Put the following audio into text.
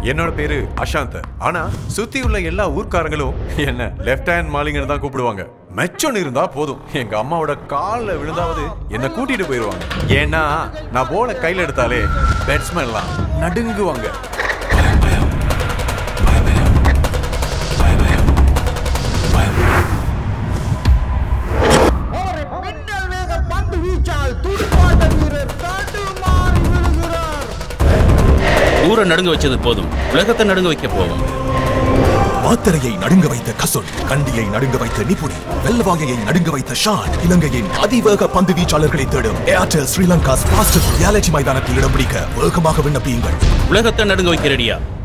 என்னோட பேரு அஷாந்த் ஆனா சுத்தி உள்ள எல்லா ஊர்க்காரங்களும் என்ன லெஃப்ட் ஹேண்ட் மாலிங்கன்னு தான் கூப்பிடுவாங்க மெச்சொன்னு இருந்தா போதும் எங்க அம்மாவோட கால்ல விழுந்தாவது என்ன கூட்டிட்டு போயிருவாங்க ஏன்னா நான் போல கையில எடுத்தாலே பேட்ஸ்மேன் எல்லாம் நடுங்குவாங்க மின்னல் வேக பந்து வீச்சால் துடுப்பாட்ட வீரர் தடுமாறி விழுகிறார் ஊரை நடுங்க வச்சது போதும் உலகத்தை நடுங்க வைக்க போவோம் மாத்தரையை நடுங்க வைத்த கசுல் கண்டியை நடுங்க வைத்த நிபுணி வெள்ளவாகையை நடுங்க வைத்த ஷான் இலங்கையின் அதிவேக பந்து வீச்சாளர்களை தேடும் ஏர்டெல் ஸ்ரீலங்கா ஃபாஸ்டஸ்ட் ரியாலிட்டி மைதானத்தில் இடம் பிடிக்க வேகமாக விண்ணப்பியுங்கள் உலகத்தை நடுங்க வைக்க ரெடியா